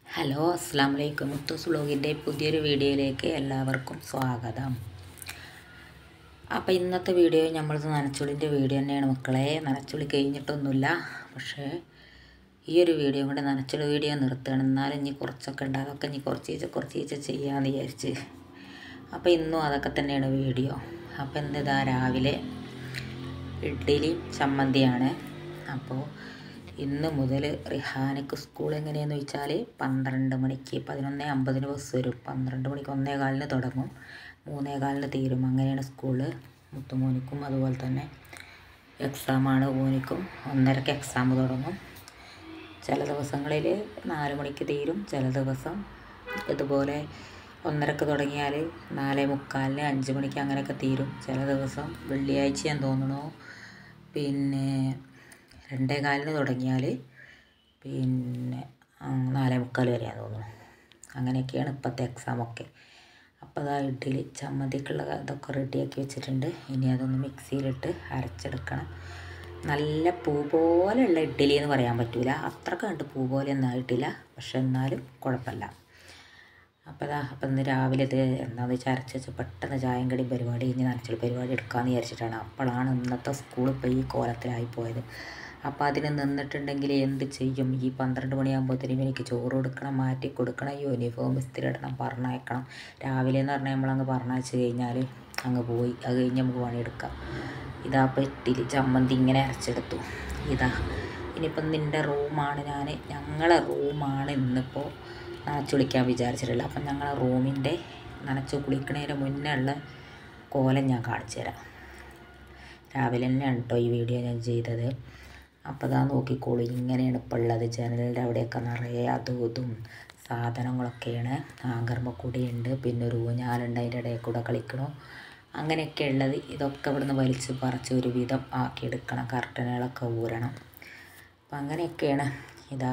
hello അസ്സാം വലൈക്കും മുത്തൂസ് വ്ളോഗിൻ്റെ പുതിയൊരു വീഡിയോയിലേക്ക് എല്ലാവർക്കും സ്വാഗതം അപ്പോൾ ഇന്നത്തെ വീഡിയോ നമ്മൾ നനച്ചുളിൻ്റെ വീഡിയോ തന്നെയാണ് മക്കളെ നനച്ചുളി കഴിഞ്ഞിട്ടൊന്നുമില്ല പക്ഷേ ഈ ഒരു വീഡിയോ കൂടെ നനച്ചുളി വീഡിയോ നിർത്തുകയാണ് എന്നാലും ഇനി കുറച്ചൊക്കെ ഉണ്ട് അതൊക്കെ ഇനി കുറച്ച് ചീച്ച കുറച്ച് ചീച്ച ചെയ്യാമെന്ന് വിചാരിച്ച് അപ്പോൾ ഇന്നും അതൊക്കെ തന്നെയാണ് വീഡിയോ അപ്പോൾ ഇന്നിതാ രാവിലെ ഇഡ്ഡലി ചമ്മന്തിയാണ് അപ്പോൾ ഇന്ന് മുതൽ റിഹാനക്ക് സ്കൂൾ എങ്ങനെയാന്ന് വെച്ചാൽ പന്ത്രണ്ട് മണിക്ക് പതിനൊന്ന് അമ്പതിന് ബസ് വരും പന്ത്രണ്ട് മണിക്ക് ഒന്നേ കാലിന് തുടങ്ങും മൂന്നേ കാലിന് തീരും അങ്ങനെയാണ് സ്കൂള് മുത്തുമോനിക്കും അതുപോലെ തന്നെ എക്സാമാണ് ഓനിക്കും ഒന്നരക്ക് എക്സാം തുടങ്ങും ചില ദിവസങ്ങളിൽ നാല് മണിക്ക് തീരും ചില ദിവസം ഇതുപോലെ ഒന്നരക്ക് തുടങ്ങിയാൽ നാലേ മുക്കാലിന് അഞ്ച് മണിക്ക് അങ്ങനെയൊക്കെ തീരും ചില ദിവസം വെള്ളിയാഴ്ച ഞാൻ തോന്നണു പിന്നെ രണ്ടേ കാലിന് തുടങ്ങിയാൽ പിന്നെ നാലേ മുക്കാൽ വരെയാണ് തോന്നുന്നു അങ്ങനെയൊക്കെയാണ് ഇപ്പോഴത്തെ എക്സാമൊക്കെ അപ്പോൾ അതാ ഇഡ്ഡലി ചമ്മന്തിക്കുള്ള ഇതൊക്കെ റെഡിയാക്കി വെച്ചിട്ടുണ്ട് ഇനി അതൊന്ന് മിക്സിയിലിട്ട് അരച്ചെടുക്കണം നല്ല പൂ പോലെയുള്ള ഇഡ്ഡലി എന്ന് പറയാൻ പറ്റില്ല അത്രക്ക് കണ്ട് പൂ പോലെ ഒന്നും ആയിട്ടില്ല പക്ഷെ എന്നാലും കുഴപ്പമില്ല അപ്പോൾ അതാ അപ്പം ഇന്ന് രാവിലെ ഇത് എന്താണെന്ന് വെച്ചാൽ അരച്ച് വെച്ച് പെട്ടെന്ന് ചായം കടി പരിപാടി കഴിഞ്ഞ് നനച്ചുള്ള പരിപാടി എടുക്കാമെന്ന് വിചാരിച്ചിട്ടാണ് അപ്പോഴാണ് ഇന്നത്തെ സ്കൂൾ ഇപ്പോൾ ഈ കോലത്തിലായി പോയത് അപ്പോൾ അതിന് നിന്നിട്ടുണ്ടെങ്കിൽ എന്ത് ചെയ്യും ഈ പന്ത്രണ്ട് മണിയാകുമ്പോഴത്തേനും എനിക്ക് ചോറ് കൊടുക്കണം മാറ്റി കൊടുക്കണം യൂണിഫോം ഇസ്തിരി ഇടണം പറഞ്ഞയക്കണം രാവിലെ എന്ന് പറഞ്ഞാൽ നമ്മളങ്ങ് പറഞ്ഞയച്ച് കഴിഞ്ഞാൽ അങ്ങ് പോയി അത് കഴിഞ്ഞ് നമുക്ക് പണിയെടുക്കാം ഇതാ പെട്ടിൽ ചമ്മന്തി ഇങ്ങനെ അരച്ചെടുത്തു ഇതാ ഇനിയിപ്പം നിൻ്റെ റൂമാണ് ഞാൻ ഞങ്ങളെ റൂമാണ് ഇന്നിപ്പോൾ നനച്ച് കുളിക്കാൻ വിചാരിച്ചിട്ടില്ല അപ്പം ഞങ്ങളെ റൂമിൻ്റെ നനച്ച് കുളിക്കണതിന് മുന്നേ ഉള്ള കോലം ഞാൻ കാണിച്ചു തരാം രാവിലെ തന്നെയാണ് കേട്ടോ ഈ വീഡിയോ ഞാൻ ചെയ്തത് അപ്പോൾ ഇതാ നോക്കിക്കോളൂ ഇങ്ങനെയാണ് ഇപ്പോൾ ഉള്ളത് ജനലിൻ്റെ അവിടെയൊക്കെ നിറയെ അതും ഇതും സാധനങ്ങളൊക്കെയാണ് ആങ്കർമ്മക്കൂടിയുണ്ട് പിന്നെ ഒരു ഊഞ്ഞാലുണ്ട് അതിൻ്റെ ഇടയിൽ കൂടെ കളിക്കണു അങ്ങനെയൊക്കെ ഉള്ളത് ഇതൊക്കെ ഇവിടുന്ന് വലിച്ച് പറിച്ച് ഒരു വിധം ആക്കിയെടുക്കണം കർട്ടനുകളൊക്കെ ഊരണം അപ്പം അങ്ങനെയൊക്കെയാണ് ഇതാ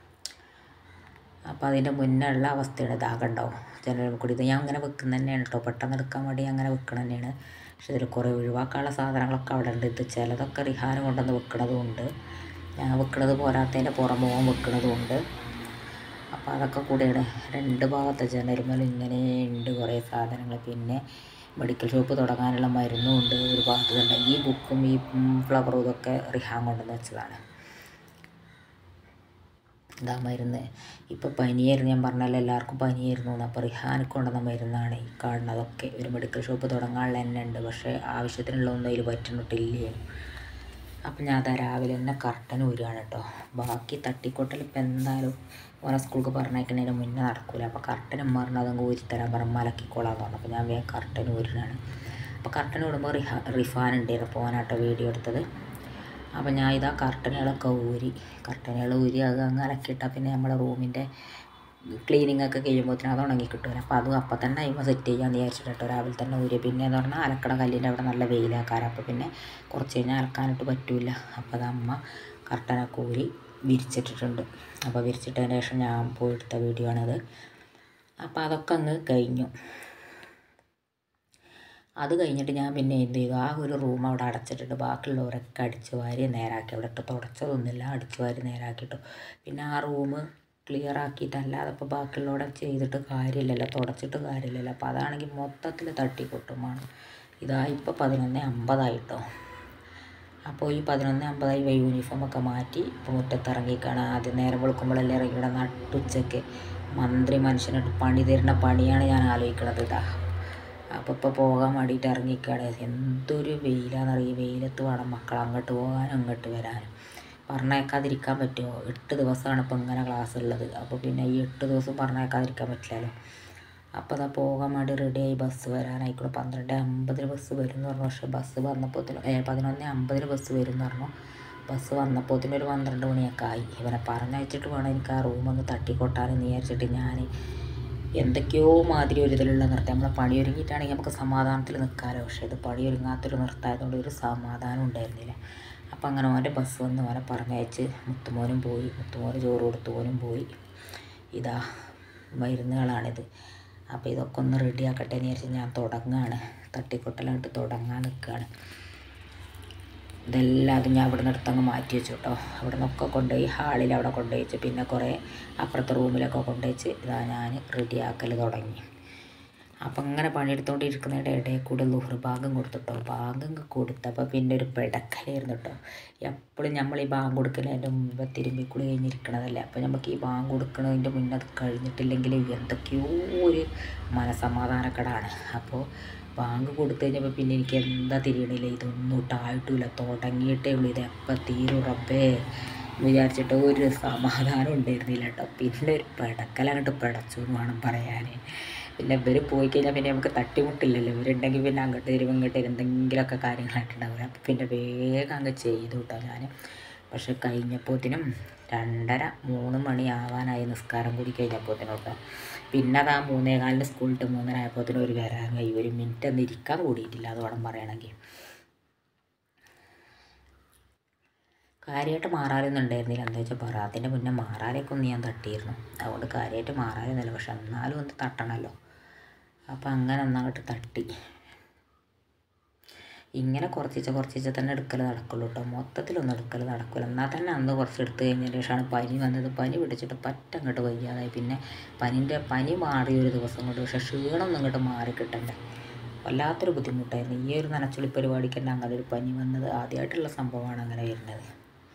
അപ്പോൾ അതിൻ്റെ മുന്നേ ഉള്ള അവസ്ഥയാണ് ഇതാകണ്ടാവും ജനൽ കൂടി ഇത് ഞാൻ അങ്ങനെ വെക്കുന്ന തന്നെയാണ് കേട്ടോ പെട്ടെന്ന് എടുക്കാൻ വേണ്ടി അങ്ങനെ വെക്കണം തന്നെയാണ് പക്ഷെ ഇതിൽ കുറേ ഒഴിവാക്കാനുള്ള സാധനങ്ങളൊക്കെ അവിടെ ഉണ്ട് ഇത് ചിലതൊക്കെ റിഹാന് കൊണ്ടുവന്ന് വെക്കണതും ഉണ്ട് ഞാൻ വെക്കണത് പോരാത്തതിൻ്റെ പുറമുഖം വെക്കണതും ഉണ്ട് അപ്പോൾ അതൊക്കെ കൂടെയാണ് രണ്ട് ഭാഗത്തെ ജനലുമേൽ ഇങ്ങനെ ഉണ്ട് കുറേ സാധനങ്ങൾ പിന്നെ മെഡിക്കൽ ഷോപ്പ് തുടങ്ങാനുള്ള മരുന്നും ഉണ്ട് ഒരു ഭാഗത്ത് തന്നെ ഈ ബുക്കും ഈ ഫ്ലവറും ഇതൊക്കെ റിഹാൻ കൊണ്ടുവന്ന് വെച്ചതാണ് ഇതാ മരുന്ന് ഇപ്പോൾ പനിയായിരുന്നു ഞാൻ പറഞ്ഞല്ലോ എല്ലാവർക്കും പനിയായിരുന്നു എന്ന് അപ്പോൾ റിഹാനക്ക് കൊണ്ടുവന്ന മരുന്നാണ് ഈ കാണുന്നതൊക്കെ ഒരു മെഡിക്കൽ ഷോപ്പ് തുടങ്ങാനുള്ള തന്നെ ഉണ്ട് പക്ഷേ ആവശ്യത്തിനുള്ളതൊന്നും അതിൽ പറ്റുന്നിട്ടില്ല അപ്പം ഞാൻ അതാ രാവിലെ തന്നെ കർട്ടൻ ഊരുകയാണ് കേട്ടോ ബാക്കി തട്ടിക്കൊട്ടൽ ഇപ്പം എന്തായാലും ഓരോ സ്കൂൾക്ക് പറഞ്ഞേക്കുന്നതിന് മുന്നേ നടക്കൂല അപ്പോൾ കർട്ടൻ ഉമ്മ പറഞ്ഞാൽ അതങ്ങ് ഊരിത്തരാൻ പറഞ്ഞ് മലക്കിക്കോളാന്ന് പറഞ്ഞു അപ്പോൾ ഞാൻ വേഗം കർട്ടൻ ഊരുകയാണ് അപ്പോൾ കർട്ടൻ ഇടുമ്പോൾ റിഹ റിഫാൻ ഉണ്ടായിരുന്നു അപ്പോൾ ഓനാട്ടോ വീഡിയോ എടുത്തത് അപ്പം ഞാൻ ഇതാ കർട്ടനുകളൊക്കെ ഊരി കർട്ടനുകൾ ഊരി അത് അങ്ങ് അലക്കിയിട്ടാൽ പിന്നെ നമ്മുടെ റൂമിൻ്റെ ക്ലീനിങ് ഒക്കെ കഴിയുമ്പോഴത്തേനും അത് ഉണങ്ങി കിട്ടുമല്ലോ അപ്പോൾ അതും അപ്പം തന്നെ അതിമ സെറ്റ് ചെയ്യാമെന്ന് വിചാരിച്ചിട്ട് കേട്ടോ രാവിലെ തന്നെ ഊരി പിന്നെ എന്ന് പറഞ്ഞാൽ അലക്കട കല്ലിൻ്റെ അവിടെ നല്ല വെയിലാക്കാറ് അപ്പോൾ പിന്നെ കുറച്ച് കഴിഞ്ഞാൽ അലക്കാനായിട്ട് പറ്റില്ല അപ്പോൾ അത് അമ്മ കർട്ടനൊക്കെ ഊരി വിരിച്ചിട്ടിട്ടുണ്ട് അപ്പോൾ വിരിച്ചിട്ടതിന് ശേഷം ഞാൻ പോയി എടുത്ത വീഡിയോ ആണത് അപ്പോൾ അതൊക്കെ അങ്ങ് കഴിഞ്ഞു അത് കഴിഞ്ഞിട്ട് ഞാൻ പിന്നെ എന്ത് ചെയ്തു ആ ഒരു റൂം അവിടെ അടച്ചിട്ടിട്ട് ബാക്കിയുള്ളവരൊക്കെ അടിച്ച് വാരി നേരാക്കി അവിടെ ഇട്ട് തുടച്ചതൊന്നുമില്ല അടിച്ച് വാരി നേരാക്കിയിട്ടു പിന്നെ ആ റൂം ക്ലിയർ ആക്കിയിട്ടല്ലാതെ ഇപ്പോൾ ബാക്കിയുള്ളവിടെ ചെയ്തിട്ട് കാര്യമില്ലല്ലോ തുടച്ചിട്ട് കാര്യമില്ലല്ലോ അപ്പോൾ അതാണെങ്കിൽ മൊത്തത്തിൽ തട്ടിക്കൊട്ടുമാണ് ഇതാ ഇപ്പോൾ പതിനൊന്ന് അമ്പതായിട്ടോ അപ്പോൾ ഈ പതിനൊന്ന് അമ്പതായി യൂണിഫോമൊക്കെ മാറ്റി ഇപ്പോൾ മുറ്റത്തിറങ്ങിക്കാണ് ആദ്യം നേരം വെളുക്കുമ്പോഴല്ലേ ഇറങ്ങിയുടെ നട്ടുച്ചയ്ക്ക് മന്ത്രി മനുഷ്യനായിട്ട് പണി തരുന്ന പണിയാണ് ഞാൻ ആലോചിക്കണത് ഇതാ അപ്പോൾ ഇപ്പോൾ പോകാൻ വേണ്ടിയിട്ട് ഇറങ്ങിക്കാണ് എന്തൊരു വെയിലാണെന്നറിയ വെയിലത്ത് വേണം മക്കൾ അങ്ങോട്ട് പോകാനും അങ്ങോട്ട് വരാനും പറഞ്ഞേക്കാതിരിക്കാൻ പറ്റുമോ എട്ട് ദിവസമാണ് ഇപ്പോൾ ഇങ്ങനെ ക്ലാസ് ഉള്ളത് അപ്പോൾ പിന്നെ ഈ എട്ട് ദിവസം പറഞ്ഞേക്കാതിരിക്കാൻ പറ്റില്ലല്ലോ അപ്പോൾ അതാ പോകാൻ വേണ്ടി റെഡിയായി ബസ് വരാനായിക്കോളൂ പന്ത്രണ്ട് അമ്പതിന് ബസ് വരും എന്ന് പറഞ്ഞു പക്ഷേ ബസ് വന്നപ്പോഴത്തേനും ഏ പതിനൊന്ന് അമ്പതിന് ബസ് വരും എന്ന് പറഞ്ഞു ബസ് വന്നപ്പോഴത്തേനും ഒരു പന്ത്രണ്ട് മണിയൊക്കെ ആയി ഇവനെ പറഞ്ഞയച്ചിട്ട് വേണം എനിക്ക് ആ റൂമൊന്ന് തട്ടിക്കൊട്ടാനെന്ന് വിചാരിച്ചിട്ട് ഞാൻ എന്തൊക്കെയോ മാതിരി ഒരു ഇതിലുള്ള നൃത്തം നമ്മളെ പണിയൊരുങ്ങിയിട്ടാണെങ്കിൽ നമുക്ക് സമാധാനത്തിൽ നിൽക്കാമല്ലോ പക്ഷേ ഇത് പണിയൊരുങ്ങാത്തൊരു നൃത്തമായതുകൊണ്ട് ഒരു സമാധാനം ഉണ്ടായിരുന്നില്ല അപ്പം അങ്ങനെ ഓൻ്റെ ബസ് വന്ന് ഓനെ പറഞ്ഞയച്ച് മുത്തുമോനും പോയി മുത്തുമോന് ചോറ് കൊടുത്തു ഓനും പോയി ഇതാ മരുന്നുകളാണിത് അപ്പോൾ ഇതൊക്കെ ഒന്ന് റെഡിയാക്കട്ടെ എന്ന് വിചാരിച്ച് ഞാൻ തുടങ്ങുകയാണ് തട്ടിക്കൊട്ടലായിട്ട് തുടങ്ങാൻ നിൽക്കുകയാണ് ഇതെല്ലാം അത് ഞാൻ അവിടെ നിന്ന് എടുത്തങ്ങ് മാറ്റി വെച്ചു കേട്ടോ അവിടെ നിന്നൊക്കെ കൊണ്ടുപോയി ഹാളിൽ അവിടെ കൊണ്ടുപോയി വെച്ചു പിന്നെ കുറേ അപ്പുറത്തെ റൂമിലൊക്കെ കൊണ്ടുപോയി വെച്ച് ഇതാ ഞാൻ റെഡിയാക്കൽ തുടങ്ങി അപ്പം അങ്ങനെ പണിയെടുത്തുകൊണ്ടിരിക്കുന്നതിൻ്റെ ഇടയിൽ കൂടെ ലുഹർ ഭാഗം കൊടുത്തിട്ടോ ഭാഗം കൊടുത്തപ്പോൾ പിന്നെ ഒരു പിടക്കലായിരുന്നു കേട്ടോ എപ്പോഴും നമ്മൾ ഈ ബാങ്ക് കൊടുക്കുന്നതിൻ്റെ മുമ്പ് തിരുമ്പിക്കുളി കഴിഞ്ഞിരിക്കണതല്ലേ അപ്പോൾ നമുക്ക് ഈ ബാങ്ക് കൊടുക്കുന്നതിൻ്റെ മുന്നേ അത് കഴിഞ്ഞിട്ടില്ലെങ്കിൽ എന്തൊക്കെയോ ഒരു മനസമാധാനക്കേടാണ് അപ്പോൾ ബാങ്ക് കൊടുത്തു കഴിഞ്ഞപ്പോൾ പിന്നെ എനിക്ക് എന്താ തിരിയണില്ല ഇതൊന്നും ഇട്ടായിട്ടില്ല തുടങ്ങിയിട്ടേ ഉള്ളൂ ഇത് എപ്പോൾ തീരും റബ്ബേ വിചാരിച്ചിട്ട് ഒരു സമാധാനം ഉണ്ടായിരുന്നില്ല കേട്ടോ പിന്നെ ഒരു പിടക്കലങ്ങോട്ട് പിടച്ചു എന്ന് വേണം പറയാൻ പിന്നെ ഇവർ പോയി കഴിഞ്ഞാൽ പിന്നെ നമുക്ക് തട്ടിമുട്ടില്ലല്ലോ ഇവരുണ്ടെങ്കിൽ പിന്നെ അങ്ങോട്ട് തരും ഇങ്ങോട്ട് തരും എന്തെങ്കിലുമൊക്കെ കാര്യങ്ങളായിട്ടുണ്ടാവില്ല അപ്പോൾ പിന്നെ വേഗം അങ്ങ് ചെയ്തു കേട്ടോ ഞാൻ പക്ഷെ കഴിഞ്ഞപ്പോഴത്തേനും രണ്ടര മൂന്ന് മണി ആവാനായി നിസ്കാരം കൂടി കഴിഞ്ഞപ്പോഴത്തേനും കേട്ടോ പിന്നെ അത് ആ മൂന്നേ കാലിന് സ്കൂളിട്ട് മൂന്നര ആയപ്പോഴത്തേനും ഒരു വരാൻ കഴിയും ഒരു മിനിറ്റ് ഒന്നും ഇരിക്കാൻ കൂടിയിട്ടില്ല അത് വേണം പറയണമെങ്കിൽ കാര്യമായിട്ട് മാറാനൊന്നും ഉണ്ടായിരുന്നില്ല എന്താ വെച്ചാൽ ബറാത്തിൻ്റെ മുന്നേ മാറാനൊക്കെ ഒന്ന് ഞാൻ തട്ടിയിരുന്നു അതുകൊണ്ട് കാര്യമായിട്ട് മാറാനൊന്നുമില്ല പക്ഷെ എന്നാലും ഒന്ന് തട്ടണമല്ലോ അപ്പം അങ്ങനെ ഒന്നങ്ങോട്ട് തട്ടി ഇങ്ങനെ കുറച്ചിച്ച കുറച്ചിച്ച തന്നെ എടുക്കൽ നടക്കുള്ളൂ കേട്ടോ മൊത്തത്തിലൊന്നും എടുക്കൽ നടക്കില്ല എന്നാൽ തന്നെ അന്ന് കുറച്ച് എടുത്തു കഴിഞ്ഞതിന് ശേഷമാണ് പനി വന്നത് പനി പിടിച്ചിട്ട് പറ്റങ്ങോട്ട് വയ്യാതായി പിന്നെ പനിൻ്റെ പനി മാറിയ ഒരു ദിവസം കൊണ്ട് പക്ഷേ ക്ഷീണം ഒന്നും ഇങ്ങോട്ട് മാറി കിട്ടണ്ടേ വല്ലാത്തൊരു ബുദ്ധിമുട്ടായിരുന്നു ഈ ഒരു നനച്ചുളി പരിപാടിക്ക് തന്നെ അങ്ങനെ ഒരു പനി വന്നത് ആദ്യമായിട്ടുള്ള സംഭവമാണ് അങ്ങനെ വരുന്നത്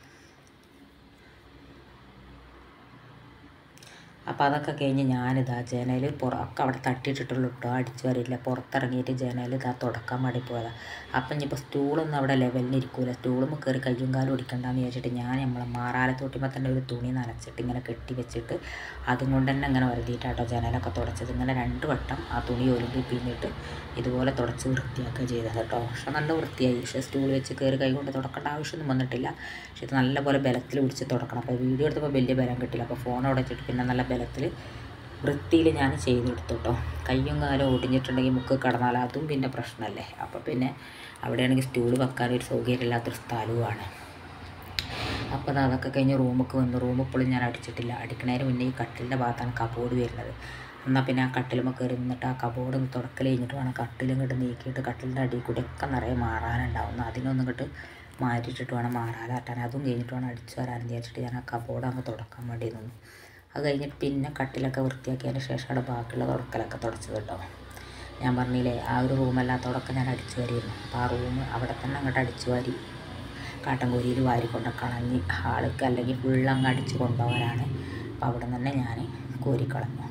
അപ്പോൾ അതൊക്കെ കഴിഞ്ഞ് ഞാനിതാ ജനൽ പുറ ഒക്കെ അവിടെ തട്ടിയിട്ടിട്ടുള്ളൂ കേട്ടോ അടിച്ചു വരില്ല പുറത്തിറങ്ങിയിട്ട് ജനൽ ഇതാ തുടക്കാൻ വേണ്ടി പോയതാണ് അപ്പം ഇനിയിപ്പോൾ സ്റ്റൂളൊന്നും അവിടെ ലെവലിന് ഇരിക്കൂല സ്റ്റൂളുമ്പോൾ കയറി കയ്യും കാലും ഒടിക്കണ്ടെന്ന് വിചാരിച്ചിട്ട് ഞാൻ നമ്മളെ മാറാല തൊട്ടിമ്പോൾ തന്നെ ഒരു തുണി നനച്ചിട്ട് ഇങ്ങനെ കെട്ടി വെച്ചിട്ട് അതും കൊണ്ട് തന്നെ ഇങ്ങനെ വരുതിയിട്ടാട്ടോ ജനലൊക്കെ തുടച്ചത് ഇങ്ങനെ രണ്ട് വട്ടം ആ തുണി ഒലുമ്പി പിന്നിട്ട് ഇതുപോലെ തുടച്ച് വൃത്തിയാക്കുക ചെയ്തത് കേട്ടോ പക്ഷെ നല്ല വൃത്തിയായി പക്ഷേ സ്റ്റൂൾ വെച്ച് കയറി കൈ കൊണ്ട് തുടക്കേണ്ട ആവശ്യമൊന്നും വന്നിട്ടില്ല പക്ഷെ ഇത് നല്ലപോലെ ബലത്തിൽ പിടിച്ച് തുടക്കണം അപ്പോൾ വീഡിയോ എടുത്തപ്പോൾ വലിയ ബലം കിട്ടില്ല അപ്പോൾ ഫോൺ അവിടെ വെച്ചിട്ട് പിന്നെ നല്ല ബലത്തിൽ വൃത്തിയിൽ ഞാൻ ചെയ്തെടുത്തു കേട്ടോ കയ്യും കാലും ഒടിഞ്ഞിട്ടുണ്ടെങ്കിൽ മുക്ക് കടന്നാൽ അതും പിന്നെ പ്രശ്നമല്ലേ അപ്പോൾ പിന്നെ അവിടെയാണെങ്കിൽ സ്റ്റൂൾ വെക്കാനൊരു സൗകര്യമില്ലാത്തൊരു സ്ഥലവുമാണ് അപ്പോൾ അത് അതൊക്കെ കഴിഞ്ഞ് റൂമൊക്കെ വന്നു റൂം ഇപ്പോഴും ഞാൻ അടിച്ചിട്ടില്ല അടിക്കണതിന് മുന്നേ ഈ കട്ടിലിൻ്റെ ഭാഗത്താണ് കബോർഡ് വരുന്നത് എന്നാൽ പിന്നെ ആ കട്ടിലുമ്പോൾ കയറി നിന്നിട്ട് ആ കബോർഡ് ഒന്ന് തുടക്കൽ കഴിഞ്ഞിട്ട് വേണം കട്ടിലും ഇങ്ങോട്ട് നീക്കിയിട്ട് കട്ടിലിൻ്റെ അടിയിൽ കൂടെ ഒക്കെ നിറയെ മാറാനുണ്ടാവും അതിനൊന്നും ഇങ്ങോട്ട് മാറ്റിയിട്ടിട്ട് വേണം മാറാനാട്ടാൻ അതും കഴിഞ്ഞിട്ട് വേണം അടിച്ചു വരാൻ വിചാരിച്ചിട്ട് ഞാൻ ആ കബോർഡ് അങ്ങ് തുടക്കാൻ വേണ്ടി നിന്നു അത് കഴിഞ്ഞിട്ട് പിന്നെ കട്ടിലൊക്കെ വൃത്തിയാക്കിയതിന് ശേഷമാണ് ബാക്കിയുള്ള തുടക്കലൊക്കെ തുടച്ചത് കേട്ടോ ഞാൻ പറഞ്ഞില്ലേ ആ ഒരു റൂമെല്ലാം തുടക്കം ഞാൻ അടിച്ചു വരിയിരുന്നു അപ്പോൾ ആ റൂം അവിടെ തന്നെ അങ്ങോട്ട് അടിച്ചു വാരി കാട്ടൻകോരിയിൽ വാരിക്കൊണ്ട് കളഞ്ഞ് ആൾക്ക് അല്ലെങ്കിൽ ഫുള്ള് അങ്ങ് അടിച്ച് കൊണ്ടുപോകാനാണ് അപ്പോൾ അവിടെ നിന്ന് തന്നെ ഞാൻ കോരിക്കളഞ്ഞു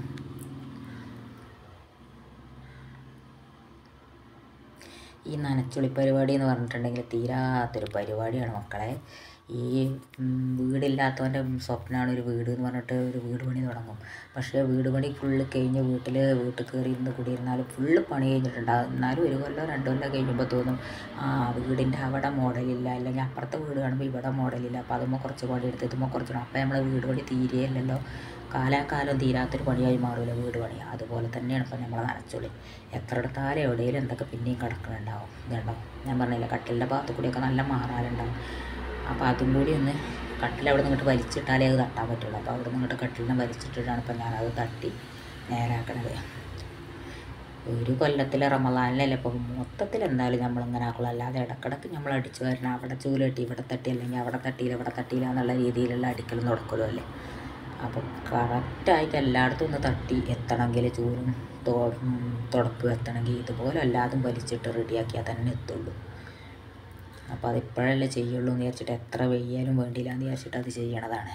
ഈ നനച്ചുളി പരിപാടി എന്ന് പറഞ്ഞിട്ടുണ്ടെങ്കിൽ തീരാത്തൊരു പരിപാടിയാണ് മക്കളെ ഈ ഉം, വീടില്ലാത്തവൻ്റെ സ്വപ്നമാണ് ഒരു വീട് എന്ന് പറഞ്ഞിട്ട് ഒരു വീട് പണി തുടങ്ങും പക്ഷേ വീട് പണി ഫുള്ള് കഴിഞ്ഞ് വീട്ടിൽ വീട്ടിൽ കയറി ഇരുന്ന് കുടിയിരുന്നാലും ഫുള്ള് പണി കഴിഞ്ഞിട്ടുണ്ടാകും എന്നാലും ഒരു കൊല്ലം രണ്ട് കൊല്ലം കഴിയുമ്പോൾ തോന്നും ആ വീടിൻ്റെ അവിടെ മോഡലില്ല അല്ലെങ്കിൽ അപ്പുറത്തെ വീട് കാണുമ്പോൾ ഇവിടെ മോഡലില്ല അപ്പോൾ അതുമ്പോൾ കുറച്ച് പണി എടുത്ത് ഇതുമ്പോൾ കുറച്ച് പണി അപ്പോൾ നമ്മൾ വീട് പണി തീരെയല്ലല്ലോ കാലാകാലം തീരാത്തൊരു പണിയായി മാറില്ല വീട് പണി അതുപോലെ തന്നെയാണ് ഇപ്പം നമ്മളെ നനച്ചുള്ളി എത്ര എടുത്താലും എവിടെയെങ്കിലും എന്തൊക്കെ പിന്നെയും കിടക്കുന്നുണ്ടാവും ഇതുണ്ടോ ഞാൻ പറഞ്ഞില്ല കട്ടിലിൻ്റെ ഭാഗത്ത് കൂടിയൊക്കെ നല്ല മാറാനുണ്ടാവും അപ്പോൾ അതും കൂടി ഒന്ന് കട്ടിൽ അവിടെ നിന്ന് ഇങ്ങോട്ട് വലിച്ചിട്ടാലേ അത് തട്ടാൻ പറ്റുള്ളൂ അപ്പോൾ അവിടെ നിന്ന് ഇങ്ങോട്ട് കട്ടിലിനെ വലിച്ചിട്ടിട്ടാണ് ഇപ്പം ഞാനത് തട്ടി നേരാക്കണത് ഒരു കൊല്ലത്തിലെ റമദാനിലല്ലേ ഇപ്പം മൊത്തത്തിൽ എന്തായാലും നമ്മളിങ്ങനെ ആക്കുള്ളൂ അല്ലാതെ ഇടക്കിടക്ക് നമ്മൾ അടിച്ചു വരണം അവിടെ ചൂല് തട്ടി ഇവിടെ തട്ടി അല്ലെങ്കിൽ അവിടെ തട്ടിയില്ല ഇവിടെ തട്ടിയില്ല എന്നുള്ള രീതിയിലുള്ള അടിക്കലും തുടക്കലും അല്ലേ അപ്പം കറക്റ്റായിട്ട് എല്ലായിടത്തും ഒന്ന് തട്ടി എത്തണമെങ്കിൽ ചൂലും തുടപ്പും എത്തണമെങ്കിൽ ഇതുപോലെ എല്ലാതും വലിച്ചിട്ട് റെഡിയാക്കിയാൽ തന്നെ എത്തുള്ളൂ അപ്പോൾ അതിപ്പോഴല്ലേ ചെയ്യുള്ളൂ എന്ന് വിചാരിച്ചിട്ട് എത്ര വെയ്യാലും വേണ്ടിയില്ല എന്ന് വിചാരിച്ചിട്ട് അത് ചെയ്യണതാണ്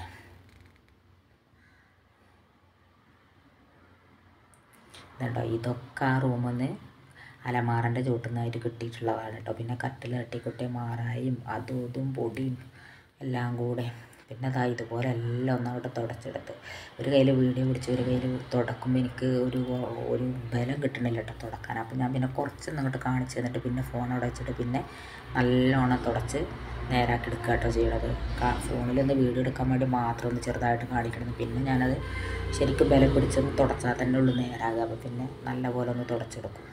ഇതുണ്ടോ ഇതൊക്കെ ആ റൂമിൽ നിന്ന് അലമാറൻ്റെ ചുവട്ടുനിന്നായിട്ട് കിട്ടിയിട്ടുള്ളതാണ് കേട്ടോ പിന്നെ കട്ടിൽ തട്ടിക്കുട്ടിയ മാറായും അതും ഇതും പൊടിയും എല്ലാം കൂടെ പിന്നെ അതാ ഇതുപോലെ എല്ലാം ഒന്നവിടെ തുടച്ചെടുത്ത് ഒരു കയ്യിൽ വീഡിയോ പിടിച്ച് ഒരു കയ്യിൽ തുടക്കുമ്പോൾ എനിക്ക് ഒരു ഒരു ബലം കിട്ടണില്ല കേട്ടോ തുടക്കാൻ അപ്പോൾ ഞാൻ പിന്നെ കുറച്ചൊന്നും അങ്ങോട്ട് കാണിച്ചു തന്നിട്ട് പിന്നെ ഫോൺ അവിടെ വെച്ചിട്ട് പിന്നെ നല്ലോണം തുടച്ച് നേരാക്കി എടുക്കുക കേട്ടോ ചെയ്യണത് ഫോണിലൊന്ന് വീഡിയോ എടുക്കാൻ വേണ്ടി മാത്രം ഒന്ന് ചെറുതായിട്ട് കാണിക്കണം പിന്നെ ഞാനത് ശരിക്കും ബലം പിടിച്ചൊന്ന് തുടച്ചാൽ തന്നെ ഉള്ളൂ നേരാകുക അപ്പോൾ പിന്നെ നല്ല പോലെ ഒന്ന് തുടച്ചെടുക്കും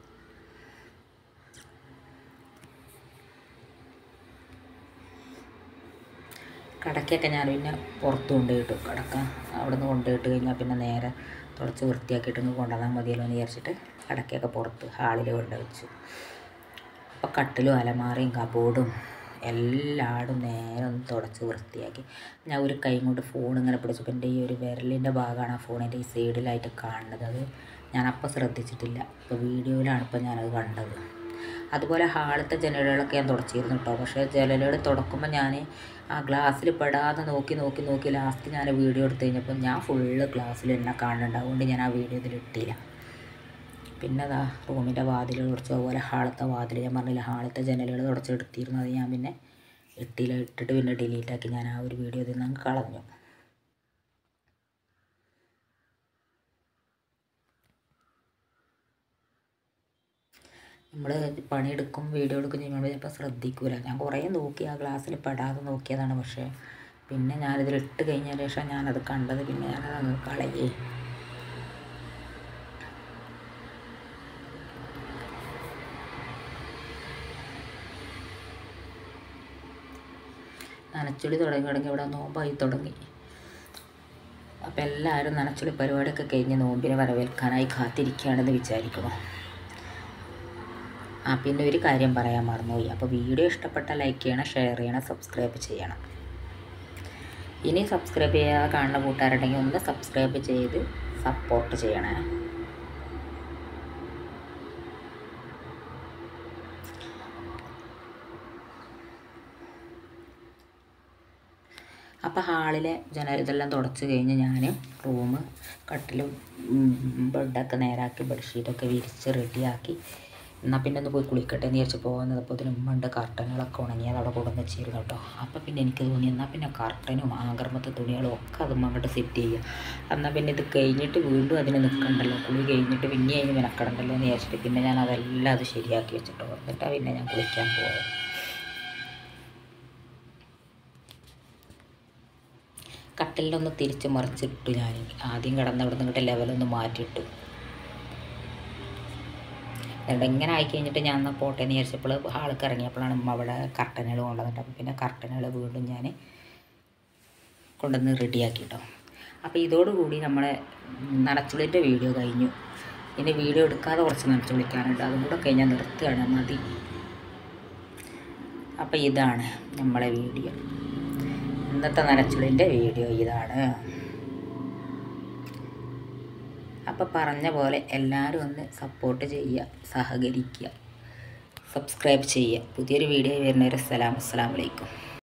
കടക്കൊക്കെ ഞാൻ പിന്നെ പുറത്ത് കൊണ്ടുപോയിട്ടു കടക്ക അവിടെ നിന്ന് കൊണ്ടുപോയിട്ട് കഴിഞ്ഞാൽ പിന്നെ നേരെ തുടച്ച് വൃത്തിയാക്കിയിട്ട് ഇങ്ങ് കൊണ്ടുവന്നാൽ മതിയല്ലോ എന്ന് വിചാരിച്ചിട്ട് കടക്കൊക്കെ പുറത്ത് ഹാളിൽ കൊണ്ട് വെച്ചു അപ്പോൾ കട്ടിലും അലമാറയും കബോർഡും എല്ലായിടും നേരെ ഒന്ന് തുടച്ച് വൃത്തിയാക്കി ഞാൻ ഒരു കൈ കൊണ്ട് ഫോൺ ഇങ്ങനെ പിടിച്ചപ്പോൾ എൻ്റെ ഈ ഒരു വിരലിൻ്റെ ഭാഗമാണ് ആ ഫോണിൻ്റെ ഈ സൈഡിലായിട്ട് കാണുന്നത് അത് ഞാൻ അപ്പം ശ്രദ്ധിച്ചിട്ടില്ല ഇപ്പോൾ വീഡിയോയിലാണ് ഇപ്പോൾ ഞാനത് കണ്ടത് അതുപോലെ ഹാളത്തെ ജനലുകളൊക്കെ ഞാൻ തുടച്ചിരുന്നു കേട്ടോ പക്ഷേ ജനലുകൾ തുടക്കുമ്പോൾ ഞാൻ ആ ഗ്ലാസ്സിൽ പെടാതെ നോക്കി നോക്കി നോക്കി ലാസ്റ്റ് ഞാൻ വീഡിയോ എടുത്തു കഴിഞ്ഞപ്പോൾ ഞാൻ ഫുള്ള് ഗ്ലാസ്സിൽ എന്നെ കാണുന്നുണ്ട് അതുകൊണ്ട് ഞാൻ ആ വീഡിയോ ഇതിൽ ഇട്ടില്ല പിന്നെ അതാ റൂമിൻ്റെ വാതിൽ തുടച്ചു അതുപോലെ ഹാളത്തെ വാതിൽ ഞാൻ പറഞ്ഞില്ല ഹാളത്തെ ജനലുകൾ തുടച്ചെടുത്തിരുന്നു അത് ഞാൻ പിന്നെ ഇട്ടില്ല ഇട്ടിട്ട് പിന്നെ ഡിലീറ്റ് ആക്കി ഞാൻ ആ ഒരു വീഡിയോ ഇതിൽ നിന്ന് കളഞ്ഞു നമ്മൾ പണിയെടുക്കും വീഡിയോ എടുക്കും ചെയ്യുമ്പോൾ ചിലപ്പോൾ ശ്രദ്ധിക്കൂല ഞാൻ കുറേ നോക്കി ആ ഗ്ലാസ്സിൽ പെടാതെ നോക്കിയതാണ് പക്ഷേ പിന്നെ ഞാനിതിൽ ഇട്ട് കഴിഞ്ഞതിന് ശേഷം ഞാനത് കണ്ടത് പിന്നെ ഞാനത് അങ്ങ് കളയേ നനച്ചുളി തുടങ്ങി തുടങ്ങി ഇവിടെ നോമ്പായി തുടങ്ങി അപ്പോൾ എല്ലാവരും നനച്ചുളി പരിപാടിയൊക്കെ കഴിഞ്ഞ് നോമ്പിനെ വരവേൽക്കാനായി കാത്തിരിക്കുകയാണെന്ന് വിചാരിക്കണം ആ പിന്നെ ഒരു കാര്യം പറയാൻ മറന്നുപോയി അപ്പോൾ വീഡിയോ ഇഷ്ടപ്പെട്ടാൽ ലൈക്ക് ചെയ്യണം ഷെയർ ചെയ്യണം സബ്സ്ക്രൈബ് ചെയ്യണം ഇനി സബ്സ്ക്രൈബ് ചെയ്യാതെ കാണുന്ന കൂട്ടുകാരുണ്ടെങ്കിൽ ഒന്ന് സബ്സ്ക്രൈബ് ചെയ്ത് സപ്പോർട്ട് ചെയ്യണേ അപ്പോൾ ഹാളിലെ ജനൽ ഇതെല്ലാം തുടച്ച് കഴിഞ്ഞ് ഞാൻ റൂം കട്ടിലും ബെഡൊക്കെ നേരാക്കി ബെഡ്ഷീറ്റൊക്കെ വിരിച്ച് റെഡിയാക്കി എന്നാൽ പിന്നെ ഒന്ന് പോയി കുളിക്കട്ടെ എന്ന് വിചാരിച്ച് പോകുന്നത് അപ്പോൾ ഇതിന് ഉമ്മണ്ട് കർട്ടനുകളൊക്കെ ഉണങ്ങി അത് അവിടെ കൊണ്ടുവന്ന് വെച്ചിരുന്നു കേട്ടോ അപ്പോൾ പിന്നെ എനിക്ക് തോന്നി എന്നാൽ പിന്നെ കർട്ടനും ആകർമ്മത്തെ തുണികളും ഒക്കെ അതും അങ്ങോട്ട് സെറ്റ് ചെയ്യുക എന്നാൽ പിന്നെ ഇത് കഴിഞ്ഞിട്ട് വീണ്ടും അതിന് നിൽക്കണ്ടല്ലോ കുളി കഴിഞ്ഞിട്ട് പിന്നെ അതിന് മെനക്കടണ്ടല്ലോ എന്ന് വിചാരിച്ചിട്ട് പിന്നെ ഞാൻ അതെല്ലാം അത് ശരിയാക്കി വെച്ചിട്ടോ എന്നിട്ടാണ് പിന്നെ ഞാൻ കുളിക്കാൻ പോയത് കട്ടിലൊന്ന് തിരിച്ച് മറിച്ചിട്ടു ഞാൻ ആദ്യം കിടന്ന അവിടെ നിന്നിട്ട് ലെവലൊന്ന് മാറ്റിയിട്ടു എന്നിട്ട് ഇങ്ങനെ ആയി കഴിഞ്ഞിട്ട് ഞാൻ എന്നാൽ പോട്ടെ എന്ന് വിചാരിച്ചപ്പോൾ ഹാൾക്ക് ഇറങ്ങിയപ്പോഴാണ് ഉമ്മ അവിടെ കർട്ടനുകൾ കൊണ്ടുവന്നിട്ട് അപ്പം പിന്നെ കർട്ടനുകൾ വീണ്ടും ഞാൻ കൊണ്ടുവന്ന് റെഡിയാക്കി കേട്ടോ അപ്പോൾ ഇതോടുകൂടി നമ്മളെ നനച്ചുള്ളിൻ്റെ വീഡിയോ കഴിഞ്ഞു ഇനി വീഡിയോ എടുക്കാതെ കുറച്ച് നനച്ചു വിളിക്കാനുണ്ട് അതും കൂടെ കഴിഞ്ഞാൽ നിർത്തുകയാണ് മതി അപ്പോൾ ഇതാണ് നമ്മളെ വീഡിയോ ഇന്നത്തെ നനച്ചുള്ളിൻ്റെ വീഡിയോ ഇതാണ് അപ്പോൾ പറഞ്ഞ പോലെ എല്ലാവരും ഒന്ന് സപ്പോർട്ട് ചെയ്യുക സഹകരിക്കുക സബ്സ്ക്രൈബ് ചെയ്യുക പുതിയൊരു വീഡിയോ വരുന്നവരെ അസ്സലാം അസ്സലാമലൈക്കും